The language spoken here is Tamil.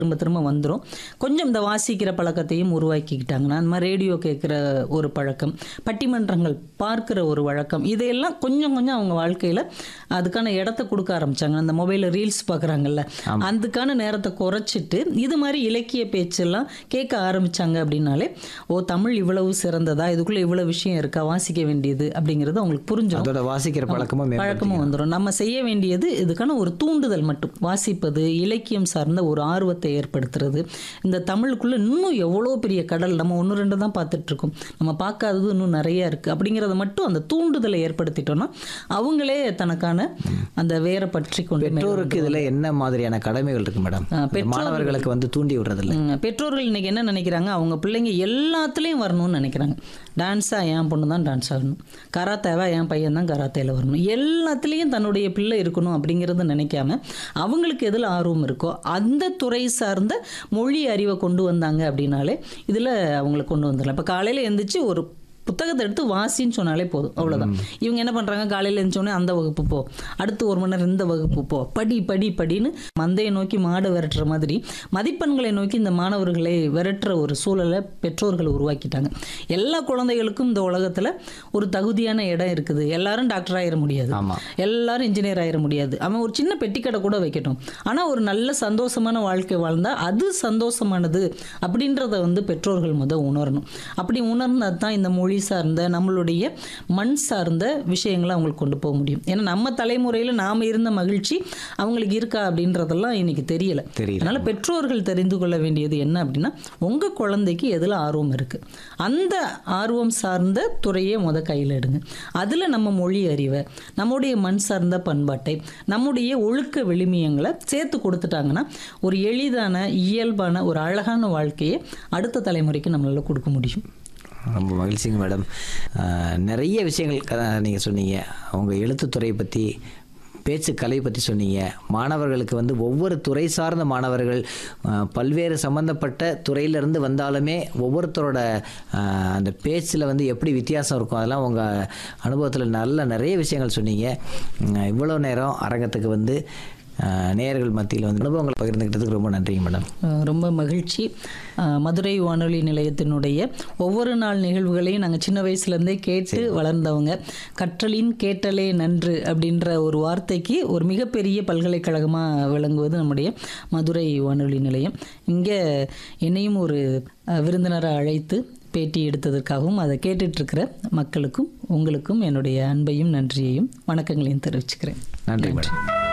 திரும்ப திரும்ப வந்துடும் கொஞ்சம் இந்த வாசிக்கிற பழக்கத்தையும் உருவாக்கிக்கிட்டாங்கன்னா அந்த மாதிரி ரேடியோ கேட்குற ஒரு பழக்கம் பட்டிமன்றங்கள் பார்க்குற ஒரு வழக்கம் இதையெல்லாம் கொஞ்சம் கொஞ்சம் அவங்க வாழ்க்கையில் அதுக்கான இடத்த கொடுக்க ஆரம்பிச்சாங்க அந்த மொபைலில் ரீல்ஸ் பார்க்குறாங்கல்ல அதுக்கான நேரத்தை குறைச்சிட்டு இது மாதிரி இலக்கிய பேச்செல்லாம் கேட்க ஆரம்பிச்சாங்க அப்படின்னாலே ஓ தமிழ் இவ்வளவு சிறந்ததா இதுக்குள்ளே இவ்வளவு விஷயம் இருக்கா வாசிக்க வேண்டியது அப்படிங்கிறது அவங்களுக்கு புரிஞ்சிடும் அதோட வாசிக்கிற பழக்கமும் மேம்படுத்தி பழக்கமும் வந்துடும் நம்ம செய்ய வேண்டியது இதுக்கான ஒரு தூண்டுதல் மட்டும் வாசிப்பது இலக்கியம் சார்ந்த ஒரு ஆர்வத்தை ஏற்படுத்துறது இந்த தமிழுக்குள்ள இன்னும் எவ்வளோ பெரிய கடல் நம்ம ஒன்று ரெண்டு தான் பார்த்துட்டு இருக்கோம் நம்ம பார்க்காதது இன்னும் நிறைய இருக்கு அப்படிங்கிறத மட்டும் அந்த தூண்டுதலை ஏற்படுத்திட்டோம்னா அவங்களே தனக்கான அந்த வேரை பற்றி கொண்டு மேல பெற்றோருக்கு இதுல என்ன மாதிரியான கடமைகள் இருக்கு மேடம் ஆ, பெற்றோர் மாணவர்களுக்கு வந்து தூண்டி விடுறதில்ல ம், பெற்றோர்கள் இன்னைக்கு என்ன நினைக்கிறாங்க அவங்க பிள்ளைங்க எல்லாத்துலேயும் வரணும்னு நினைக்கிறாங்க டான்ஸாக என் பொண்ணு தான் டான்ஸ் ஆகணும் கராத்தேவா என் பையன் தான் கராத்தேல வரணும் எல்லாத்துலேயும் தன்னுடைய பிள்ளை இருக்கணும் அப்படிங்கிறத நினைக்காம அவங்களுக்கு எதில் ஆர்வம் இருக்கோ அந்த துறை சார்ந்த மொழி அறிவை கொண்டு வந்தாங்க அப்படின்னாலே இதில் அவங்களை கொண்டு வந்துடலாம் இப்போ காலையில் எந்திரிச்சு ஒரு புத்தகத்தை எடுத்து வாசின்னு சொன்னாலே போதும் அவ்வளோதான் இவங்க என்ன பண்ணுறாங்க காலையில் எழுந்தோடனே அந்த வகுப்பு போ அடுத்து ஒரு மணி நேரம் இந்த வகுப்பு போ படி படி படின்னு மந்தையை நோக்கி மாடு விரட்டுற மாதிரி மதிப்பெண்களை நோக்கி இந்த மாணவர்களை விரட்டுற ஒரு சூழலை பெற்றோர்கள் உருவாக்கிட்டாங்க எல்லா குழந்தைகளுக்கும் இந்த உலகத்தில் ஒரு தகுதியான இடம் இருக்குது எல்லாரும் டாக்டர் ஆயிட முடியாது ஆமா எல்லாரும் இன்ஜினியர் ஆயிட முடியாது அவன் ஒரு சின்ன பெட்டிக்கடை கூட வைக்கட்டும் ஆனால் ஒரு நல்ல சந்தோஷமான வாழ்க்கை வாழ்ந்தா அது சந்தோஷமானது அப்படின்றத வந்து பெற்றோர்கள் முத உணரணும் அப்படி உணர்ந்தா தான் இந்த மொழி சார்ந்த நம்மளுடைய மண் சார்ந்த விஷயங்களை அவங்களுக்கு கொண்டு போக முடியும் ஏன்னா நம்ம தலைமுறையில் நாம் இருந்த மகிழ்ச்சி அவங்களுக்கு இருக்கா அப்படின்றதெல்லாம் இன்னைக்கு தெரியல தெரியல அதனால பெற்றோர்கள் தெரிந்து கொள்ள வேண்டியது என்ன அப்படின்னா உங்க குழந்தைக்கு எதுல ஆர்வம் இருக்கு அந்த ஆர்வம் சார்ந்த துறையை முத கையில் எடுங்க அதுல நம்ம மொழி அறிவை நம்முடைய மண் சார்ந்த பண்பாட்டை நம்முடைய ஒழுக்க விழுமியங்களை சேர்த்து கொடுத்துட்டாங்கன்னா ஒரு எளிதான இயல்பான ஒரு அழகான வாழ்க்கையை அடுத்த தலைமுறைக்கு நம்மளால கொடுக்க முடியும் ரொம்ப மகிழ்ச்சிங்க மேடம் ஆஹ், நிறைய விஷயங்கள் நீங்கள் சொன்னீங்க அவங்க எழுத்துத்துறையை பற்றி பேச்சு கலை பற்றி சொன்னீங்க மாணவர்களுக்கு வந்து ஒவ்வொரு துறை சார்ந்த மாணவர்கள் ஆஹ், பல்வேறு சம்மந்தப்பட்ட துறையிலிருந்து வந்தாலுமே ஒவ்வொருத்தரோட ஆஹ், அந்த பேச்சில் வந்து எப்படி வித்தியாசம் இருக்கும் அதெல்லாம் உங்கள் அனுபவத்தில் நல்ல நிறைய விஷயங்கள் சொன்னீங்க உம், இவ்வளோ நேரம் அரங்கத்துக்கு வந்து ஆஹ், நேயர்கள் மத்தியில் வந்து அனுபவங்களை பகிர்ந்துக்கிட்டதுக்கு ரொம்ப நன்றிங்க மேடம் அஹ் ரொம்ப மகிழ்ச்சி அஹ் மதுரை வானொலி நிலையத்தினுடைய ஒவ்வொரு நாள் நிகழ்வுகளையும் நாங்கள் சின்ன வயசுலேருந்தே கேட்டு வளர்ந்தவங்க கற்றலின் கேட்டலே நன்று அப்படின்ற ஒரு வார்த்தைக்கு ஒரு மிகப்பெரிய பல்கலைக்கழகமாக விளங்குவது நம்முடைய மதுரை வானொலி நிலையம் இங்கே என்னையும் ஒரு அஹ், விருந்தினரை அழைத்து பேட்டி எடுத்ததற்காகவும் அதை கேட்டுட்ருக்கிற மக்களுக்கும் உங்களுக்கும் என்னுடைய அன்பையும் நன்றியையும் வணக்கங்களையும் தெரிவிச்சுக்கிறேன் நன்றி மேடம்